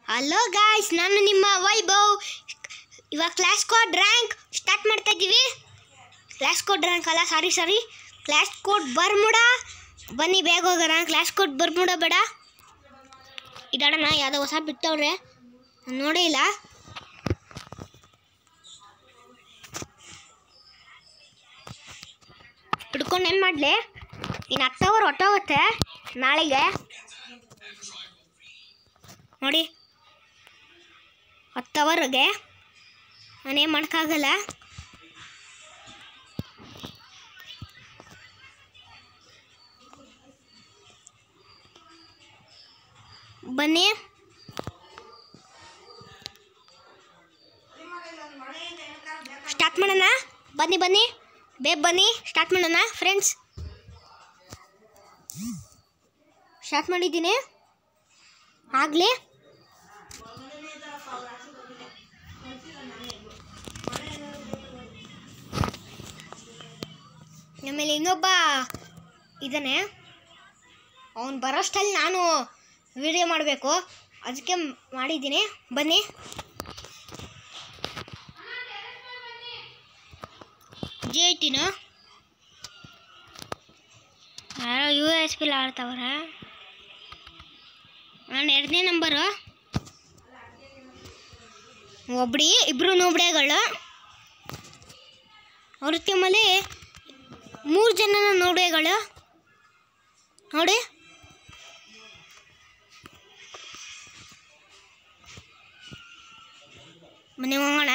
hello guys ನಾನು ನಿಮ್ಮ ವೈಭವ್ ಇವಾಗ ಕ್ಲಾಸ್ ಕೋಡ್ ರ್ಯಾಂಕ್ ಸ್ಟಾರ್ಟ್ ಮಾಡ್ತಾ ಇದ್ದೀವಿ ಕ್ಲಾಸ್ ಕೋಡ್ ರ್ಯಾಂಕ್ ಅಲ್ಲ sorry sorry class code Bermuda ಬನ್ನಿ ಬೇಗ ಹೋಗೋಣ ಕ್ಲಾಸ್ ಕೋಡ್ ಬರ್ಮುಡ ಬೇಡ ಇದಾಡಣ ಯಾವುದೋ ಹೊಸ ಬಿಟ್ಟವ್ರೆ ನಾನ್ ನೋಡೇ ಇಲ್ಲ ಹಿಡ್ಕೊಂಡು ಏನು ಮಾಡಲಿ ಇನ್ನು ಹತ್ತು ಅವರ್ ಹೊಟ್ಟೋಗುತ್ತೆ ನಾಳೆಗೆ ನೋಡಿ ಹತ್ತು ಅವರ್ಗೆ ನಾನೇನು ಮಾಡೋಕ್ಕಾಗಲ್ಲ ಬನ್ನಿ ಸ್ಟಾರ್ಟ್ ಮಾಡೋಣ ಬನ್ನಿ ಬನ್ನಿ ಬೇಗ ಬನ್ನಿ ಸ್ಟಾರ್ಟ್ ಮಾಡೋಣ ಫ್ರೆಂಡ್ಸ್ ಸ್ಟಾರ್ಟ್ ಮಾಡಿದ್ದೀನಿ ಆಗಲಿ ಆಮೇಲೆ ಇನ್ನೊಬ್ಬ ಇದ್ದಾನೆ ಅವನು ಬರೋಷ್ಟಲ್ಲಿ ನಾನು ವಿಡಿಯೋ ಮಾಡಬೇಕು ಅದಕ್ಕೆ ಮಾಡಿದ್ದೀನಿ ಬನ್ನಿ ಜಿ ಐ ಟಿನ ಯಾರೋ ಯು ಎಸ್ ಪಿಲ್ ಆಡ್ತಾವ್ರೆ ನಾನು ಎರಡನೇ ನಂಬರು ಒಬ್ಡಿ ಇಬ್ಬರು ನೋಬ್ಡೆಗಳು ಅವ್ರ ಟೀಮಲ್ಲಿ ಮೂರು ಜನ ನೋಡೆಗಳು ನೋಡಿ ಮನೆ ಹೋಗೋಣ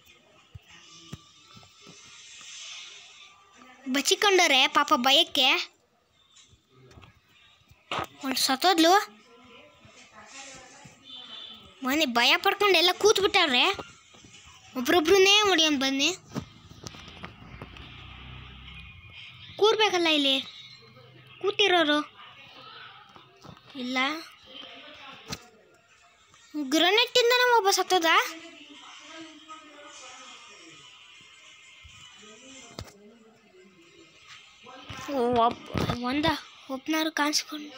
ಬಚ್ಚಿಕೊಂಡವ್ರೆ ಪಾಪ ಭಯಕ್ಕೆ ಒಂದು ಸತ್ತೋದ್ಲು ಮನೆ ಭಯ ಪಡ್ಕೊಂಡು ಎಲ್ಲ ಕೂತ್ ಬಿಟ್ಟಾರ್ರೆ ಒಬ್ರೊಬ್ರನ್ನೇ ಹೊಡಿಯೋನ್ ಬನ್ನಿ ಕೂರ್ಬೇಕಲ್ಲ ಇಲ್ಲಿ ಕೂತಿರೋರು ಇಲ್ಲ ಗ್ರನೆಟ್ಟಿಂದನೇ ಒಬ್ಬ ಸತ್ತೋದ ಒಬ್ಬ ಒಂದ ಒಬ್ನಾರು ಕಾಣಿಸ್ಕೊಂಡು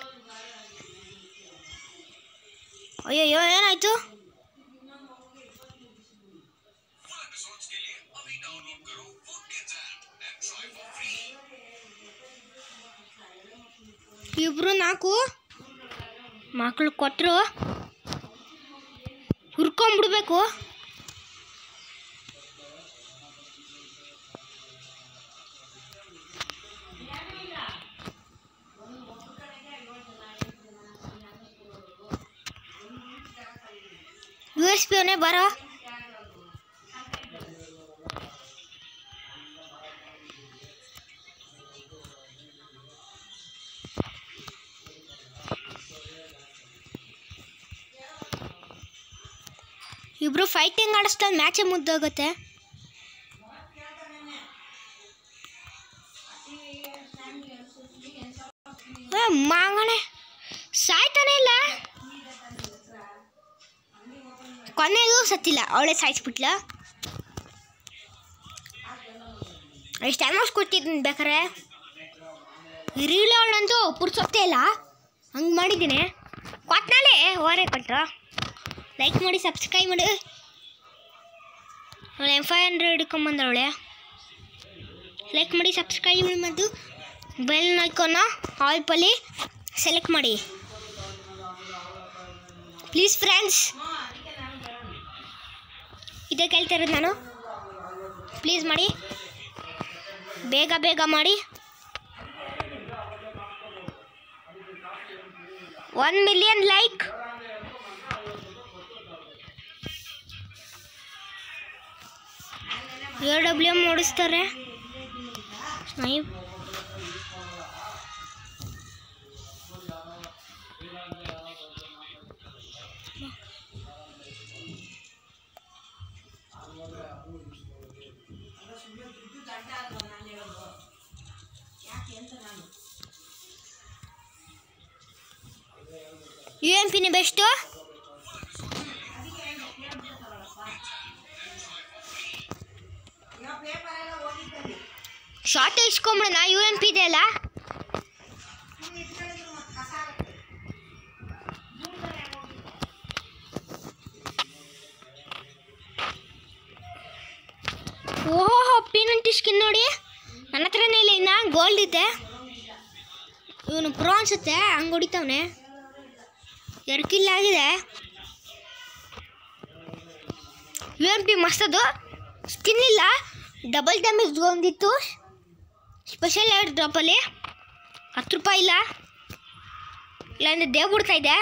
ಅಯ್ಯಯ್ಯೋ ಏನಾಯ್ತು ಇಬ್ರು ನಾಲ್ಕು ಮಕ್ಕಳು ಕೊಟ್ಟರು ಹುರ್ಕೊಂಬಿಡ್ಬೇಕು ಯು ಎಸ್ ಪಿ ಅವನೇ ಬರೋ ಇಬ್ರು ಫೈಟಿಂಗ್ ಆಡಿಸ್ದಾಗ ಮ್ಯಾಚೇ ಮುದ್ದೋಗುತ್ತೆ ಏ, ಮಾಂಗಣೆ ಸಾಯ್ತಾನೆ ಇಲ್ಲ ಕೊನೆಗೂ ಸತ್ತಿಲ್ಲ ಅವಳೇ ಸಾಯಿಸ್ಬಿಟ್ಲ ಎಷ್ಟು ಅಮೌಂಟ್ ಕೊಟ್ಟಿದ್ದೀನಿ ಬೇಕಾರೆ ಇರಲಿಲ್ಲ ಅವಳಂತೂ ಪುರ್ಸೊತ್ತೇ ಇಲ್ಲ ಹಂಗೆ ಮಾಡಿದ್ದೀನಿ ಕೊಟ್ನಾಲೆ ಓರೆ ಕೊಟ್ಟರು ಲೈಕ್ ಮಾಡಿ ಸಬ್ಸ್ಕ್ರೈಬ್ ಮಾಡಿ ಅವಳು ಎಮ್ ಫೈವ್ ಹಂಡ್ರೆಡ್ ಹಿಡ್ಕೊಂಬಂದವಳೆ ಲೈಕ್ ಮಾಡಿ ಸಬ್ಸ್ಕ್ರೈಬ್ ಮಾಡಿ ಮತ್ತು ಬೆಲ್ ಐಕೋನ ಆಲ್ ಪಲ್ಲಿ ಸೆಲೆಕ್ಟ್ ಮಾಡಿ ಪ್ಲೀಸ್ ಫ್ರೆಂಡ್ಸ್ ಇದೇ ಕೇಳ್ತಾ ಇರೋದು ನಾನು ಪ್ಲೀಸ್ ಮಾಡಿ ಬೇಗ ಬೇಗ ಮಾಡಿ one million like A W M ಓಡಿಸ್ತಾರೆ ಸ್ನೈಪ್ ಯು ಎಂ ಪಿನೇ ಬೆಸ್ಟು ಶಾರ್ಟ್ ಇಸ್ಕೊಂಬಿಡೋಣ ಯು ಎಂ ಪಿ ಇದೆ ಅಲ್ಲ ಲಕ್ಕಿ ಸ್ಕಿನ್ ನೋಡಿ ನನ್ನ ಹತ್ರನೇ ಇಲ್ಲ ಇನ್ನ ಗೋಲ್ಡ್ ಇದೆ ಇವನು ಪ್ರೋ ಅನ್ಸುತ್ತೆ ಹಂಗೆ ಹೊಡಿತಾವನೆ ಎರಡು ಕಿಲ್ ಆಗಿದೆ ಯು ಎಮ್ ಪಿ ಮಸ್ತದು ಸ್ಕಿನ್ ಇಲ್ಲ ಡಬಲ್ ಡ್ಯಾಮೇಜ್ ಒಂದಿತ್ತು ಸ್ಪೆಷಲ್ ಎರಡು ಡ್ರಾಪಲ್ಲಿ ಹತ್ತು ರೂಪಾಯಿ ಇಲ್ಲ ಇಲ್ಲಾಂದ್ರೆ ದೇವ್ ಬಿಡ್ತಾ ಇದೆ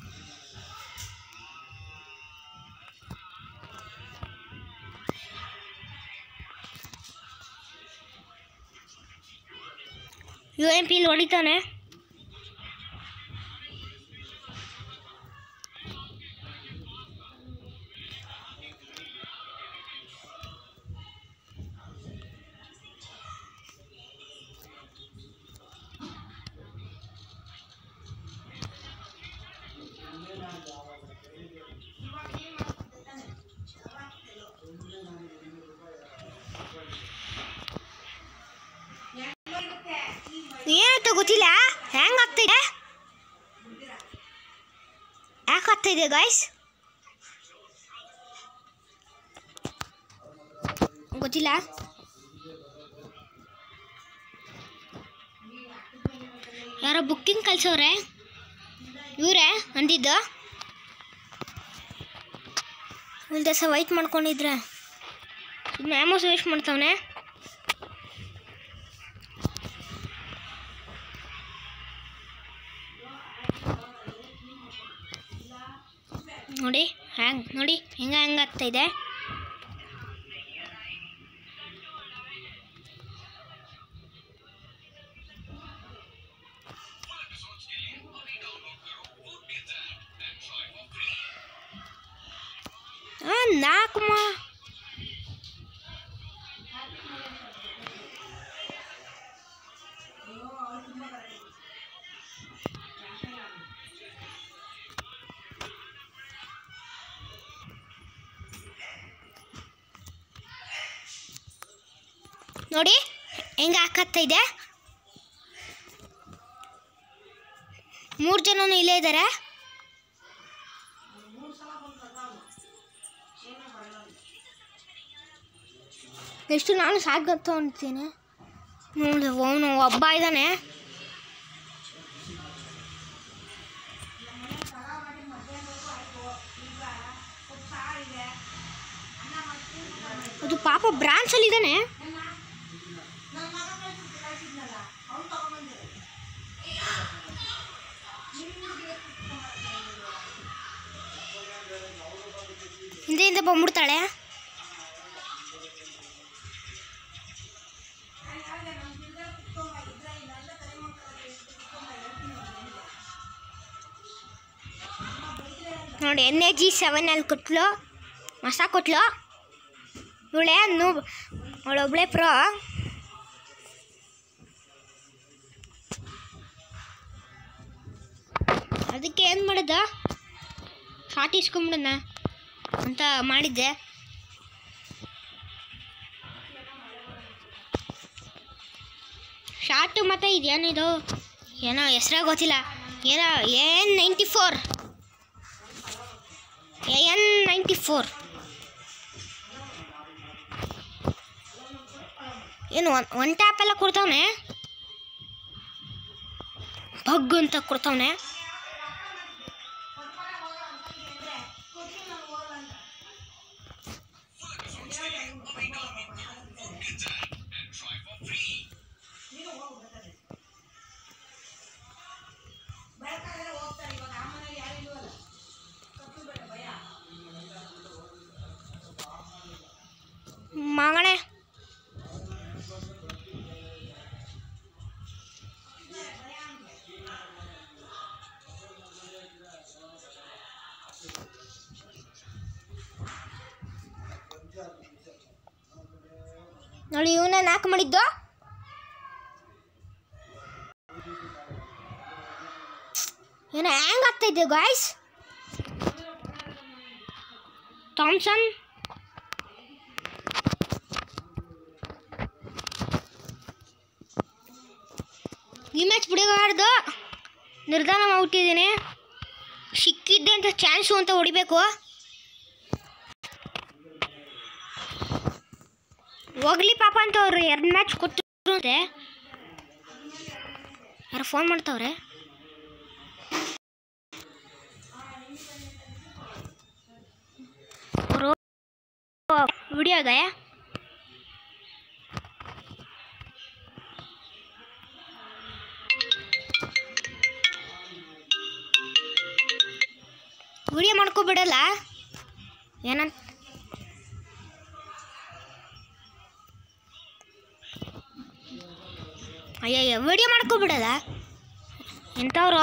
ಯು ಎಂ ಪಿಲಿ ಹೊಡಿತಾನೆ ಏನಾಯ್ತ ಗೊತ್ತಿಲ್ಲ ಹೆಂಗ್ ಆಗ್ತಿದೆ ಯಾಕೆ ಆಗ್ತಿದೆ ಗಾಯ್ಸ್ ಗೊತ್ತಿಲ್ಲ ಯಾರೋ ಬುಕ್ಕಿಂಗ್ ಕಳ್ಸವ್ರೆ ಇವರೇ ಅಂದಿದ್ದು ಒಂದು ದಿವಸ ವೈಟ್ ಮಾಡ್ಕೊಂಡಿದ್ರೆ ಮ್ಯಾಮೋಸ್ ವೇಸ್ಟ್ ಮಾಡ್ತಾವನೆ ನೋಡಿ ಹ್ಯಾಂಗ್ ನೋಡಿ ಹೆಂಗ ಹೆಂಗ ಆಗ್ತಾ ಇದೆ ಆ, ನಾಲ್ಕು ಮಾ ನೋಡಿ ಹೆಂಗ ಹಾಕತ್ತಾ ಇದೆ ಮೂರು ಜನನು ಇಲ್ಲೇ ಇದ್ದಾರೆ ಎಷ್ಟು ನಾನು ಸಾಕು ಅಂತೀನಿ ನೋಡಿ ಅವನು ಒಬ್ಬ ಇದ್ದಾನೆ ಅದು ಪಾಪ ಬ್ರಾಂಚಲ್ಲಿ ಇದ್ದಾನೆ ಹಿಂದೆಯಿಂದ ಬಂದ್ಬಿಡ್ತಾಳೆ ನೋಡಿ ಎನ್ ಎ ಜಿ ಸೆವೆನ್ ಅಲ್ಲಿ ಕೊಟ್ಲು ಮಸ ಕೊಟ್ಲು ಇವಳೆ ನೂ ಅವಳೊಬ್ಳೆ ಪ್ರೋ ಅದಕ್ಕೆ ಏನು ಮಾಡಿದ ಶಾರ್ಟ್ ಇಸ್ಕೊಂಬಿಡೋಣ ಅಂತ ಮಾಡಿದ್ದೆ ಶಾರ್ಟು ಮತ್ತು ಇದೇನಿದು ಏನೋ ಹೆಸ್ರಾಗ ಗೊತ್ತಿಲ್ಲ ಏನೋ N ninety four N ninety four ಏನು ಒನ್ ಒನ್ ಟ್ಯಾಪ್ ಎಲ್ಲ ಕೊಡ್ತಾವನೆ ಬಗ್ ಅಂತ ಕೊಡ್ತಾವನೆ ಮಗಣೆ ನೋಡಿ ಇವನ ನಾಲ್ಕು ಮಾಡಿದ್ದು ಏನೋ ಹ್ಯಾಂಗ್ ಆಗ್ತಾ ಇದೆ ಗಾಯ್ಸ್ ಥಾಮ್ಸನ್ ಈ ಮ್ಯಾಚ್ ಬಿಡಬಾರ್ದು ನಿರ್ಧಾರ ಮಾಡ್ಬಿಟ್ಟಿದ್ದೀನಿ ಸಿಕ್ಕಿದ್ದೆ ಅಂತ ಚಾನ್ಸು ಅಂತ ಹೊಡಿಬೇಕು ಹೋಗ್ಲಿ ಪಾಪ ಅಂತ ಅವ್ರು ಎರಡು ಮ್ಯಾಚ್ ಕೊಟ್ಟರು ಅಂತೆ ಯಾರು ಫೋನ್ ಮಾಡ್ತಾವ್ರೆ ಅವರು ವಿಡಿಯೋಗೆ ವಿಡಿಯೋ ಮಾಡ್ಕೊಬಿಡಲ್ಲ ಏನಂತ ಅಯ್ಯಯ್ಯ ವಿಡಿಯೋ ಮಾಡ್ಕೊಬಿಡಲ್ಲ ಎಂಥವ್ರು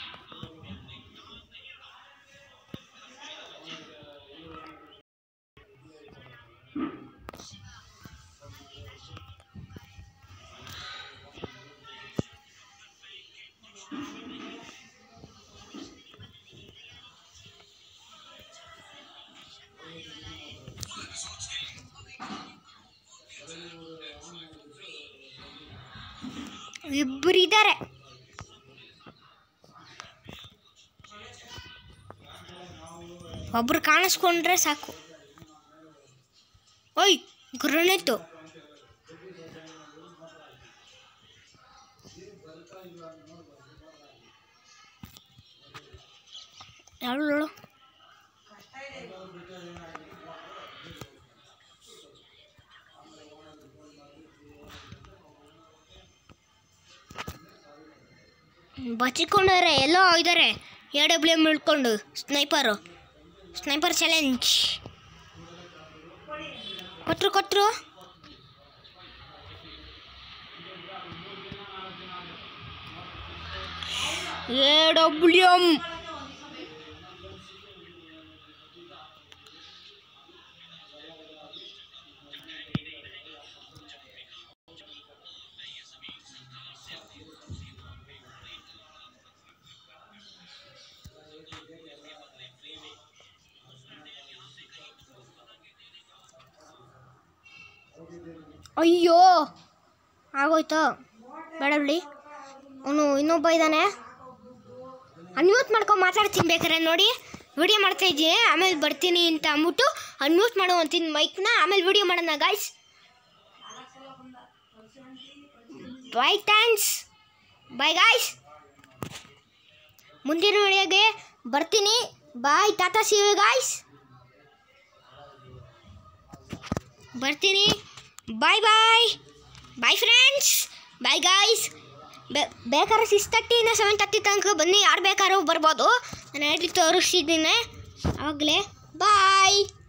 ಇಬ್ಬರು ಇದ್ದಾರೆ ಒಬ್ರು ಕಾಣಿಸ್ಕೊಂಡ್ರೆ ಸಾಕು ಓಯ್ ಗ್ರನೇತು ಯಾಳು ಬಚ್ಚಿಕೊಂಡವ್ರೆ ಎಲ್ಲೋ ಇದ್ದಾರೆ ಎ ಡಬ್ಲ್ಯೂ ಎಮ್ ಇಳ್ಕೊಂಡು ಸ್ನೈಪರು ಸ್ನೈಪರ್ ಚಾಲೆಂಜ್ ಕೊಟ್ರು ಕೊಟ್ರು ಎ ಡಬ್ಲ್ಯೂ ಎಮ್ ಅಯ್ಯೋ ಆಗೋಯ್ತು ಬೇಡ ಬಿಡಿ ಅವನು ಇನ್ನೊಬ್ಬ ಇದ್ದಾನೆ ಅನ್ಮ್ಯೂಟ್ ಮಾಡ್ಕೊಂಡು ಮಾತಾಡ್ತೀನಿ ಬೇಕಾರೆ ನೋಡಿ ವಿಡಿಯೋ ಮಾಡ್ತಾ ಇದ್ದೀನಿ ಆಮೇಲೆ ಬರ್ತೀನಿ ಅಂತ ಅಂದ್ಬಿಟ್ಟು ಅನ್ಮ್ಯೂಟ್ ಮಾಡೋ ಅಂತೀನಿ ಮೈಕ್ನ ಆಮೇಲೆ ವಿಡಿಯೋ ಮಾಡೋಣ guys bye thanks bye guys ಮುಂದಿನ ವಿಡಿಯೋಗೆ ಬರ್ತೀನಿ ಬಾಯ್ ಟಾಟಾ ಸಿ ಗಾಯ್ಸ್ ಬರ್ತೀನಿ bye bye bye friends bye guys ಬೇಕಾದ್ರೆ ಸಿಕ್ಸ್ ತರ್ಟಿಯಿಂದ ಸೆವೆನ್ ತರ್ಟಿ ತನಕ ಬನ್ನಿ ಯಾರು ಬೇಕಾದ್ರೂ ಬರ್ಬೋದು ನಾನು ಹೇಳಿ ತೋರಿಸಿದ್ದೀನಿ ಆವಾಗಲೇ ಬಾಯ್